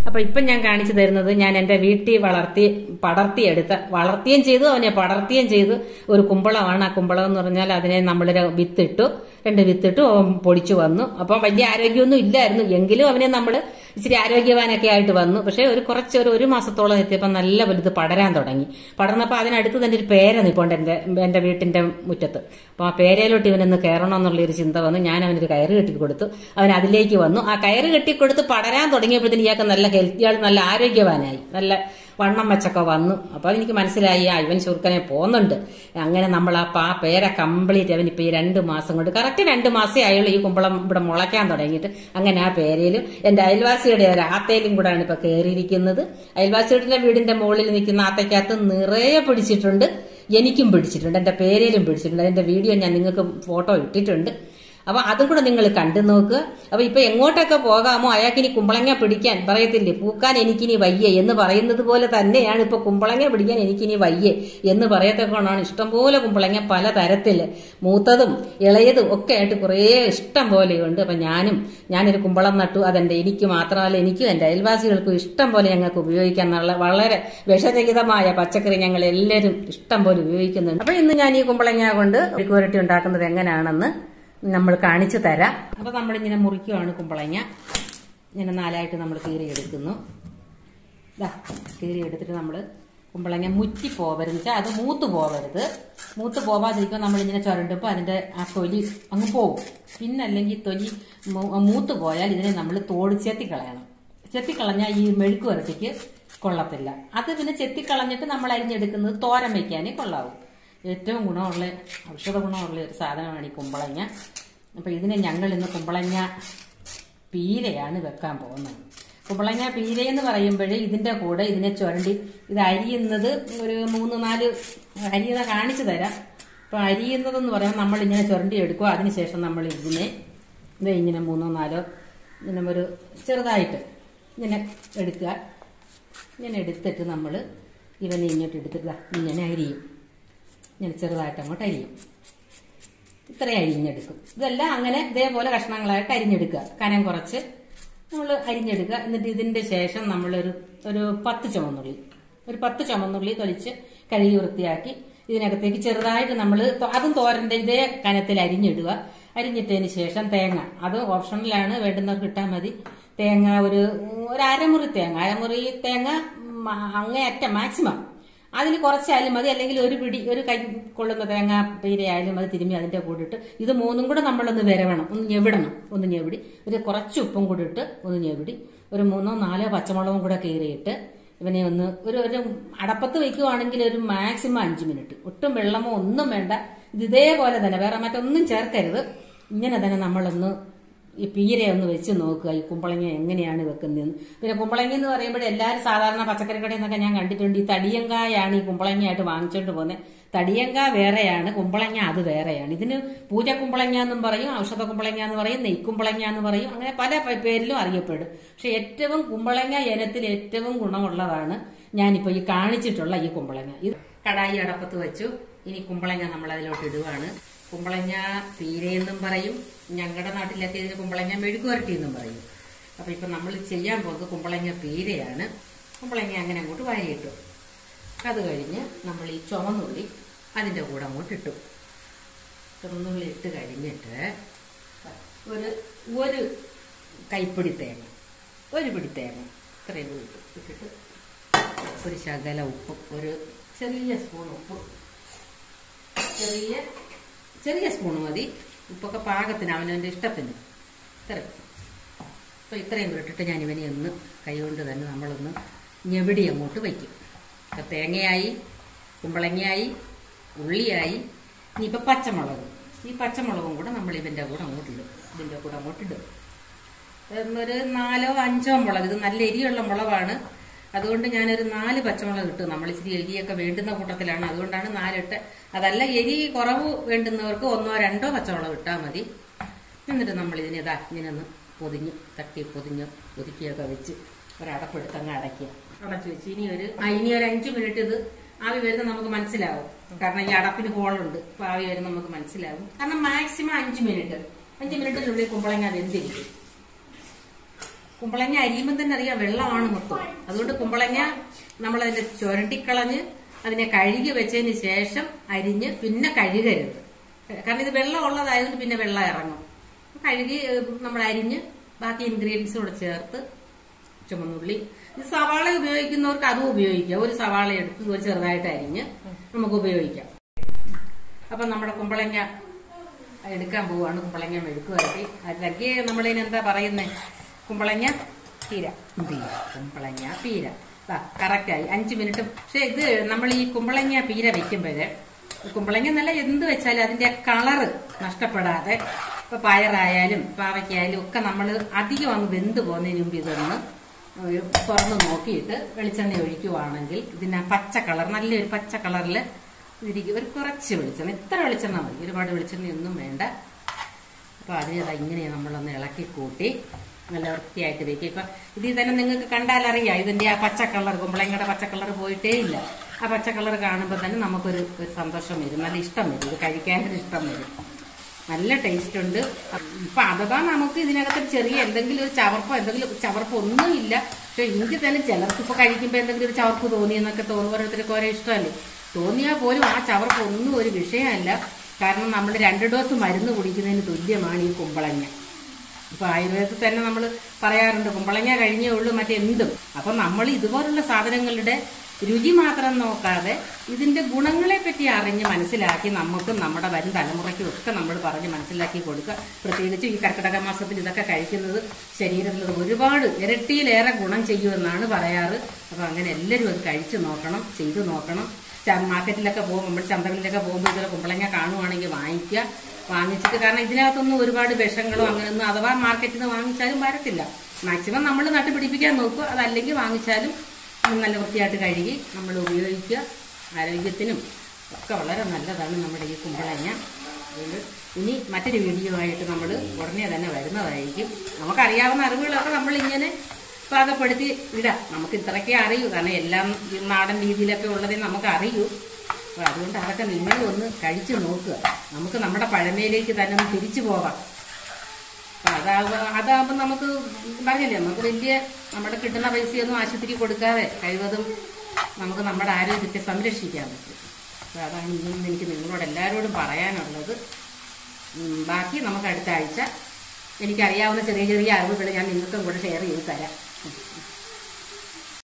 അപ്പൊ ഇപ്പം ഞാൻ കാണിച്ചു തരുന്നത് ഞാൻ എന്റെ വീട്ടിൽ വളർത്തി പടർത്തിയെടുത്ത വളർത്തുകയും ചെയ്തു അവനെ പടർത്തുകയും ചെയ്തു ഒരു കുമ്പളമാണ് ആ കുമ്പളം എന്ന് പറഞ്ഞാൽ അതിനെ നമ്മൾ വിത്തിട്ടു രണ്ട് വിത്തിട്ടു അവൻ പൊടിച്ചു വന്നു അപ്പം വലിയ ആരോഗ്യമൊന്നും ഇല്ലായിരുന്നു എങ്കിലും അവനെ നമ്മൾ ഇച്ചിരി ആരോഗ്യവാനൊക്കെ ആയിട്ട് വന്നു പക്ഷേ ഒരു കുറച്ച് ഒരു ഒരു മാസത്തോളം എത്തിയപ്പോൾ നല്ല വലുത് പടരാൻ തുടങ്ങി പടർന്നപ്പോൾ അതിനടുത്ത് തന്നെ ഒരു പേര നിൽപ്പുണ്ട് എന്റെ എന്റെ വീട്ടിന്റെ മുറ്റത്ത് അപ്പോൾ ആ പേരയിലോട്ട് ഇവനൊന്ന് കയറണം എന്നുള്ള ഒരു ചിന്ത വന്നു ഞാൻ അവനൊരു കയറ് കെട്ടി കൊടുത്തു അവൻ അതിലേക്ക് വന്നു ആ കയറ് കെട്ടിക്കൊടുത്ത് പടരാൻ തുടങ്ങിയപ്പോഴത്തേന് ഇയാൾക്ക് നല്ല ഹെൽത്തി ഇയാൾ നല്ല ആരോഗ്യവാനായി നല്ല വണ്ണം വെച്ചൊക്കെ വന്നു അപ്പോൾ എനിക്ക് മനസ്സിലായി ആ ഇവൻ ചുരുക്കനെ പോകുന്നുണ്ട് അങ്ങനെ നമ്മൾ ആ പാ പേര കംപ്ലീറ്റ് അവൻ ഇപ്പൊ ഈ രണ്ട് മാസം കൊണ്ട് കറക്റ്റ് രണ്ട് മാസേ ആയുള്ളൂ ഈ കുമ്പളം ഇവിടെ മുളയ്ക്കാൻ തുടങ്ങിയിട്ട് അങ്ങനെ ആ പേരയിലും എന്റെ അയൽവാസിയുടെ ഒരു ആത്തയിലും കൂടാണ് ഇപ്പൊ കയറിയിരിക്കുന്നത് അയൽവാസിയുടെ വീടിന്റെ മുകളിൽ നിൽക്കുന്ന ആത്തയ്ക്കകത്ത് നിറയെ പിടിച്ചിട്ടുണ്ട് എനിക്കും പിടിച്ചിട്ടുണ്ട് എന്റെ പേരയിലും പിടിച്ചിട്ടുണ്ട് അതിന്റെ വീഡിയോ ഞാൻ നിങ്ങൾക്ക് ഫോട്ടോ ഇട്ടിട്ടുണ്ട് അപ്പൊ അതും കൂടെ നിങ്ങൾ കണ്ടു നോക്കുക അപ്പൊ ഇപ്പൊ എങ്ങോട്ടൊക്കെ പോകാമോ അയാൾക്ക് ഇനി കുമ്പളങ്ങ പിടിക്കാൻ പറയത്തില്ലേ പൂക്കാൻ എനിക്കിനി വയ്യേ എന്ന് പറയുന്നത് പോലെ തന്നെയാണ് ഇപ്പൊ കുമ്പളങ്ങ പിടിക്കാൻ എനിക്കിനി വയ്യേ എന്ന് പറയത്തക്കോണാണ് ഇഷ്ടംപോലെ കുമ്പളങ്ങ പല തരത്തില് മൂത്തതും ഇളയതും ഒക്കെ ആയിട്ട് കുറേ ഇഷ്ടം പോലെയുണ്ട് അപ്പൊ ഞാനും ഞാനൊരു കുമ്പളം നട്ടു അതെന്റെ എനിക്ക് മാത്രമല്ല എനിക്കും എന്റെ അയൽവാസികൾക്കും ഇഷ്ടം പോലെ ഞങ്ങൾക്ക് ഉപയോഗിക്കാൻ നല്ല വളരെ വിഷരഹിതമായ പച്ചക്കറി ഞങ്ങൾ എല്ലാവരും ഇഷ്ടം പോലെ ഉപയോഗിക്കുന്നുണ്ട് അപ്പൊ ഇന്ന് ഞാൻ ഈ കുമ്പളങ്ങ കൊണ്ട് മെഴുക്കുവരട്ടി ഉണ്ടാക്കുന്നത് എങ്ങനെയാണെന്ന് നമ്മൾ കാണിച്ചു തരാം അപ്പൊ നമ്മളിങ്ങനെ മുറിക്കുവാണ് കുമ്പളങ്ങ ഇങ്ങനെ നാലായിട്ട് നമ്മൾ കീറിയെടുക്കുന്നു ഇതാ കീറിയെടുത്തിട്ട് നമ്മൾ കുമ്പളങ്ങ മുറ്റി പോവരുത് വെച്ചാൽ അത് മൂത്ത് പോവരുത് മൂത്ത് പോവാതിരിക്കുമ്പോൾ നമ്മളിങ്ങനെ ചുരണ്ടുമ്പോൾ അതിന്റെ ആ തൊലി അങ്ങ് പോകും പിന്നെ അല്ലെങ്കിൽ തൊലി മൂ- മൂത്ത് പോയാൽ ഇതിനെ നമ്മൾ തോട് ചെത്തിക്കളയണം ചെത്തിക്കളഞ്ഞാൽ ഈ മെഴുക്ക് വരട്ടിക്ക് കൊള്ളത്തില്ല അത് പിന്നെ ചെത്തിക്കളഞ്ഞിട്ട് നമ്മൾ അരിഞ്ഞെടുക്കുന്നത് തോരൻ വയ്ക്കാനേ കൊള്ളാവും ഏറ്റവും ഗുണമുള്ള ഔഷധ ഗുണമുള്ള ഒരു സാധനമാണ് ഈ കുമ്പളങ്ങ അപ്പൊ ഇതിനെ ഞങ്ങൾ ഇന്ന് കുമ്പളങ്ങ പീരയാണ് വെക്കാൻ പോകുന്നത് കുമ്പളങ്ങ പീര എന്ന് പറയുമ്പോഴേ ഇതിന്റെ കൂടെ ഇതിനെ ചുരണ്ടി ഇത് അരിയുന്നത് ഒരു മൂന്ന് നാല് അരിയുന്ന കാണിച്ചു തരാം അപ്പൊ അരിയുന്നതെന്ന് പറയുമ്പോൾ നമ്മൾ ഇങ്ങനെ ചുരണ്ടി എടുക്കുക അതിനുശേഷം നമ്മൾ ഇതിനെ ഇത് ഇങ്ങനെ മൂന്നോ നാലോ ഇങ്ങനെ ഒരു ചെറുതായിട്ട് ഇങ്ങനെ എടുക്കുക ഇങ്ങനെ എടുത്തിട്ട് നമ്മൾ ഇവനെ ഇങ്ങോട്ട് എടുത്തിട്ട് ദാ ഇങ്ങനെ അരിയും ഇങ്ങനെ ചെറുതായിട്ട് അങ്ങോട്ട് അരിയും ഇത്രയും അരിഞ്ഞെടുക്കും ഇതെല്ലാം അങ്ങനെ ഇതേപോലെ കഷ്ണങ്ങളായിട്ട് അരിഞ്ഞെടുക്കുക കനം കുറച്ച് നമ്മൾ അരിഞ്ഞെടുക്കുക എന്നിട്ട് ഇതിന്റെ ശേഷം നമ്മളൊരു ഒരു പത്ത് ചുമന്നുള്ളി ഒരു പത്ത് ചുമന്നുള്ളി തൊലിച്ച് കഴുകി വൃത്തിയാക്കി ഇതിനകത്തേക്ക് ചെറുതായിട്ട് നമ്മൾ അതും തോരന്റെ ഇതേ കനത്തിൽ അരിഞ്ഞിടുക അരിഞ്ഞിട്ടതിന് ശേഷം തേങ്ങ അത് ഓപ്ഷനിലാണ് വേണ്ടുന്നവർക്ക് ഇട്ടാൽ മതി തേങ്ങ ഒരു ഒരു അരമുറി തേങ്ങ അരമുറി തേങ്ങ ഉം, അങ്ങേയറ്റം മാക്സിമം അതിൽ കുറച്ചായാലും മതി അല്ലെങ്കിൽ ഒരു പിടി ഒരു കൈ കൊള്ളുന്ന തേങ്ങ പീരയായാലും അത് തിരുമ്മി അതിന്റെ കൂടെ ഇട്ട് ഇത് മൂന്നും കൂടെ നമ്മളൊന്ന് വിരവണം ഒന്ന് ഞെവിടണം ഒന്ന് ഞെവിടി ഒരു കുറച്ച് ഉപ്പും കൂടി ഇട്ട് ഒന്ന് ഞെവിടി ഒരു മൂന്നോ നാലോ പച്ചമുളകും കൂടെ കീറിയിട്ട് ഇവനെ ഒന്ന് ഒരു ഒരു അടപ്പത്ത് വെക്കുവാണെങ്കിൽ ഒരു മാക്സിമം അഞ്ച് മിനിറ്റ് ഒട്ടും വെള്ളമോ ഒന്നും വേണ്ട ഇത് ഇതേപോലെ തന്നെ വേറെ മറ്റൊന്നും ചേർക്കരുത് ഇങ്ങനെ തന്നെ നമ്മളൊന്ന് ഈ പീര ഒന്ന് വെച്ച് നോക്കുക ഈ കുമ്പളങ്ങ എങ്ങനെയാണ് വെക്കുന്നതെന്ന് പിന്നെ കുമ്പളങ്ങ എന്ന് പറയുമ്പോൾ എല്ലാവരും സാധാരണ പച്ചക്കറി കടയിൽ നിന്നൊക്കെ ഞാൻ കണ്ടിട്ടുണ്ട് ഈ തടിയങ്കായാണ് ഈ കുമ്പളങ്ങയായിട്ട് വാങ്ങിച്ചോണ്ട് പോകുന്നത് തടിയങ്ക വേറെയാണ് കുമ്പളങ്ങ അത് വേറെയാണ് ഇതിന് പൂജ കുമ്പളങ്ങ എന്നും പറയും ഔഷധ കുമ്പളങ്ങ എന്ന് പറയും നെയ്ക്കുമ്പളങ്ങ എന്ന് പറയും അങ്ങനെ പല പ- പേരിലും അറിയപ്പെടും പക്ഷെ ഏറ്റവും കുമ്പളങ്ങ ഇനത്തിൽ ഏറ്റവും ഗുണമുള്ളതാണ് ഞാനിപ്പോ ഈ കാണിച്ചിട്ടുള്ള ഈ കുമ്പളങ്ങ ഇത് കടായി അടപ്പത്ത് വെച്ചു ഇനി കുമ്പളങ്ങ നമ്മൾ അതിലോട്ട് ഇടുവാണ് കുമ്പളങ്ങ പീരയെന്നും പറയും ഞങ്ങളുടെ നാട്ടിലൊക്കെ ഇതിന് കുമ്പളങ്ങ മെഴുകുവരട്ടി എന്നും പറയും അപ്പൊ ഇപ്പൊ നമ്മൾ ചെയ്യാൻ പോകുന്നത് കുമ്പളങ്ങ പീരയാണ് കുമ്പളങ്ങ അങ്ങനെ അങ്ങോട്ട് വാരിയിട്ടു അത് കഴിഞ്ഞ് നമ്മൾ ഈ ചുവന്നുള്ളി അതിന്റെ കൂടെ അങ്ങോട്ട് ഇട്ടു ചുവന്നുള്ളി ഇട്ട് കഴിഞ്ഞിട്ട് ഒരു ഒരു കൈപ്പിടി തേങ്ങ ഒരു പിടി തേങ്ങ ഇത്രയും കൂടി ഇട്ടു ഇട്ടിട്ട് ഒരു ശകല ഉപ്പും ഒരു ചെറിയ സ്പൂൺ ഉപ്പ് ചെറിയ ചെറിയ സ്പൂൺ മതി ഉപ്പൊക്കെ പാകത്തിന് അവനവൻ്റെ ഇഷ്ടത്തിന് ഇത്രയും അപ്പോൾ ഇത്രയും കൂടെ ഇട്ടിട്ട് ഞാൻ ഇവനെ ഒന്ന് കൈകൊണ്ട് തന്നെ നമ്മളൊന്ന് ഞെവിടി അങ്ങോട്ട് വയ്ക്കും അപ്പം തേങ്ങയായി കുമ്പളങ്ങയായി ഉള്ളിയായി ഇനിയിപ്പോൾ പച്ചമുളക് ഈ പച്ചമുളകും കൂടെ നമ്മൾ ഇവൻ്റെ കൂടെ അങ്ങോട്ടിടും ഇതിൻ്റെ കൂടെ അങ്ങോട്ടിടും ഉം, ഒരു നാലോ അഞ്ചോ മുളക് ഇത് നല്ല എരിയുള്ള മുളകാണ് അതുകൊണ്ട് ഞാനൊരു നാല് പച്ചമുളക് ഇട്ടു നമ്മൾ ഇച്ചിരി എരിയൊക്കെ വേണ്ടുന്ന കൂട്ടത്തിലാണ് അതുകൊണ്ടാണ് നാലിട്ട് അതല്ല എരി കുറവ് വേണ്ടുന്നവർക്ക് ഒന്നോ രണ്ടോ പച്ചമുളക് ഇട്ടാൽ മതി എന്നിട്ട് നമ്മൾ ഇതിനെ ഇതാ ഇങ്ങനെ ഒന്ന് പൊതിഞ്ഞ് തട്ടി പൊതിഞ്ഞ് ഒതുക്കിയൊക്കെ വെച്ച് ഒരടപ്പെടുത്ത് അങ്ങ് അടയ്ക്കുക അടച്ചു വെച്ച് ഇനി ഒരു ആ ഇനി ഒരു അഞ്ച് മിനിറ്റ് ഇത് ആവി വരുന്ന നമുക്ക് മനസ്സിലാവും കാരണം ഈ അടപ്പിന് ഹോളുണ്ട് അപ്പൊ ആവി വരുന്ന നമുക്ക് മനസ്സിലാവും കാരണം മാക്സിമം അഞ്ച് മിനിറ്റ് അഞ്ച് മിനിറ്റിനുള്ളിൽ കുമ്പളങ്ങ വെന്തിരിക്കും കുമ്പളങ്ങ അരിയുമ്പോൾ തന്നെ അറിയാം വെള്ളമാണ് മൊത്തം അതുകൊണ്ട് കുമ്പളങ്ങ നമ്മൾ അതിന്റെ ചുരണ്ടിക്കളഞ്ഞ് അതിനെ കഴുകി വെച്ചതിന് ശേഷം അരിഞ്ഞ് പിന്നെ കഴുകരുത് കാരണം ഇത് വെള്ളം ഉള്ളതായതുകൊണ്ട് പിന്നെ വെള്ളം ഇറങ്ങും കഴുകി നമ്മൾ അരിഞ്ഞ് ബാക്കി ഇൻഗ്രീഡിയൻസ് കൂടെ ചേർത്ത് ചുമന്നുള്ളി ഇത് സവാള ഉപയോഗിക്കുന്നവർക്ക് അതും ഉപയോഗിക്കാം ഒരു സവാള എടുത്ത് ഒരു ചെറുതായിട്ട് അരിഞ്ഞ് നമുക്ക് ഉപയോഗിക്കാം അപ്പൊ നമ്മുടെ കുമ്പളങ്ങ എടുക്കാൻ പോവാണ് കുമ്പളങ്ങ മെഴുക്കുവരട്ടി അതിലേക്ക് നമ്മളിതിന് എന്താ പറയുന്നേ കുമ്പളങ്ങ പീര പീര കുമ്പളങ്ങ പീര കറക്റ്റായി അഞ്ച് മിനിറ്റ് പക്ഷെ ഇത് നമ്മൾ ഈ കുമ്പളങ്ങ പീര വെക്കുമ്പോഴേ കുമ്പളങ്ങ നല്ല എന്ത് വെച്ചാലും അതിന്റെ കളറ് നഷ്ടപ്പെടാതെ ഇപ്പൊ പയറായാലും പാവയ്ക്കായാലും ഒക്കെ നമ്മൾ അധികം അങ്ങ് വെന്ത് പോകുന്നതിന് മുമ്പ് ഇതൊന്ന് ഒരു തുറന്ന് നോക്കിയിട്ട് വെളിച്ചെണ്ണ ഒഴിക്കുവാണെങ്കിൽ ഇതിന് ആ പച്ച കളർ നല്ലൊരു പച്ച കളറിൽ ഇരിക്കും ഒരു കുറച്ച് വെളിച്ചെണ്ണ ഇത്ര വെളിച്ചെണ്ണ മതി ഒരുപാട് വെളിച്ചെണ്ണയൊന്നും വേണ്ട അപ്പൊ അതിന് ഇതാ ഇങ്ങനെ നമ്മളൊന്ന് ഇളക്കി കൂട്ടി നല്ല വൃത്തിയായിട്ട് വെക്കുക ഇപ്പൊ ഇതിൽ തന്നെ നിങ്ങൾക്ക് കണ്ടാലറിയാം ഇതിന്റെ ആ പച്ച കളർ കുമ്പളങ്ങയുടെ പച്ച കളർ പോയിട്ടേ ഇല്ല ആ പച്ച കളർ കാണുമ്പോൾ തന്നെ നമുക്കൊരു ഒരു സന്തോഷം വരും നല്ല ഇഷ്ടം വരും ഇത് കഴിക്കാനൊരു ഇഷ്ടം വരും നല്ല ടേസ്റ്റ് ഉണ്ട് ഇപ്പൊ അഥവാ നമുക്ക് ഇതിനകത്ത് ചെറിയ എന്തെങ്കിലും ഒരു ചവർപ്പോ എന്തെങ്കിലും ചവർപ്പോ ഒന്നും ഇല്ല പക്ഷെ എങ്കിൽ തന്നെ ചിലർക്ക് ഇപ്പൊ കഴിക്കുമ്പോ എന്തെങ്കിലും ഒരു ചവർപ്പ് തോന്നിയെന്നൊക്കെ തോന്നുന്നു ഓരോരുത്തർക്ക് ഓരോ ഇഷ്ടമല്ലേ തോന്നിയാൽ പോലും ആ ചവർപ്പ് ഒന്നും ഒരു വിഷയമല്ല കാരണം നമ്മൾ രണ്ട് ഡോസ് മരുന്ന് കുടിക്കുന്നതിന് തുല്യമാണ് ഈ കുമ്പളങ്ങ ഇപ്പൊ ആയുർവേദത്തിൽ തന്നെ നമ്മൾ പറയാറുണ്ട് കുമ്പളങ്ങ കഴിഞ്ഞേ ഉള്ളൂ മറ്റെന്തും അപ്പൊ നമ്മൾ ഇതുപോലുള്ള സാധനങ്ങളുടെ രുചി മാത്രം നോക്കാതെ ഇതിന്റെ ഗുണങ്ങളെ പറ്റി അറിഞ്ഞ് മനസ്സിലാക്കി നമുക്കും നമ്മുടെ വരും തലമുറയ്ക്കും ഒക്കെ നമ്മൾ പറഞ്ഞ് മനസ്സിലാക്കി കൊടുക്കുക പ്രത്യേകിച്ച് ഈ കർക്കിടക മാസത്തിൽ ഇതൊക്കെ കഴിക്കുന്നത് ശരീരത്തിൽ ഒരുപാട് ഇരട്ടിയിലേറെ ഗുണം ചെയ്യുമെന്നാണ് പറയാറ് അപ്പൊ അങ്ങനെ എല്ലാവരും അത് കഴിച്ചു നോക്കണം ചെയ്തു നോക്കണം ച- മാർക്കറ്റിലൊക്കെ പോകുമ്പോൾ നമ്മൾ ചന്തകളിലൊക്കെ പോകുമ്പോൾ ഇതിലെ കുമ്പളങ്ങ കാണുവാണെങ്കിൽ വാങ്ങിക്കുക വാങ്ങിച്ചിട്ട് കാരണം ഇതിനകത്തൊന്നും ഒരുപാട് വിഷങ്ങളോ അങ്ങനെയൊന്നും അഥവാ മാർക്കറ്റിൽ നിന്ന് വാങ്ങിച്ചാലും വരത്തില്ല മാക്സിമം നമ്മൾ നട്ടുപിടിപ്പിക്കാൻ നോക്കുക അതല്ലെങ്കിൽ വാങ്ങിച്ചാലും നല്ല വൃത്തിയായിട്ട് കഴുകി നമ്മൾ ഉപയോഗിക്കുക ആരോഗ്യത്തിനും ഒക്കെ വളരെ നല്ലതാണ് നമ്മുടെ ഈ കുമ്പളങ്ങ അതുകൊണ്ട് ഇനി മറ്റൊരു വീഡിയോ ആയിട്ട് നമ്മൾ ഉടനെ തന്നെ വരുന്നതായിരിക്കും നമുക്കറിയാവുന്ന അറിവുകളൊക്കെ നമ്മൾ ഇങ്ങനെ പാകപ്പെടുത്തി ഇടാം നമുക്ക് ഇത്രയൊക്കെ അറിയൂ കാരണം എല്ലാം ഈ നാടൻ രീതിയിലൊക്കെ ഉള്ളതേ നമുക്ക് അറിയൂ അപ്പൊ അതുകൊണ്ട് അതൊക്കെ നിങ്ങൾ ഒന്ന് കഴിച്ചു നോക്കുക നമുക്ക് നമ്മുടെ പഴമയിലേക്ക് തന്നെ ഒന്ന് തിരിച്ചു പോകാം അപ്പൊ അതാകുമ്പോ അതാകുമ്പോൾ നമുക്ക് പറഞ്ഞില്ലേ നമുക്ക് വലിയ നമ്മുടെ കിട്ടുന്ന പൈസയൊന്നും ആശുപത്രി കൊടുക്കാതെ കഴിവതും നമുക്ക് നമ്മുടെ ആരോഗ്യത്തെ സംരക്ഷിക്കാൻ പറ്റും അപ്പൊ അതാണ് ഇന്നും എനിക്ക് നിങ്ങളോട് എല്ലാവരോടും പറയാനുള്ളത് ഉം, ബാക്കി നമുക്ക് അടുത്ത ആഴ്ച എനിക്കറിയാവുന്ന ചെറിയ ചെറിയ അറിവുകൾ ഞാൻ നിങ്ങൾക്കും കൂടെ ഷെയർ ചെയ്ത് തരാം ഉം.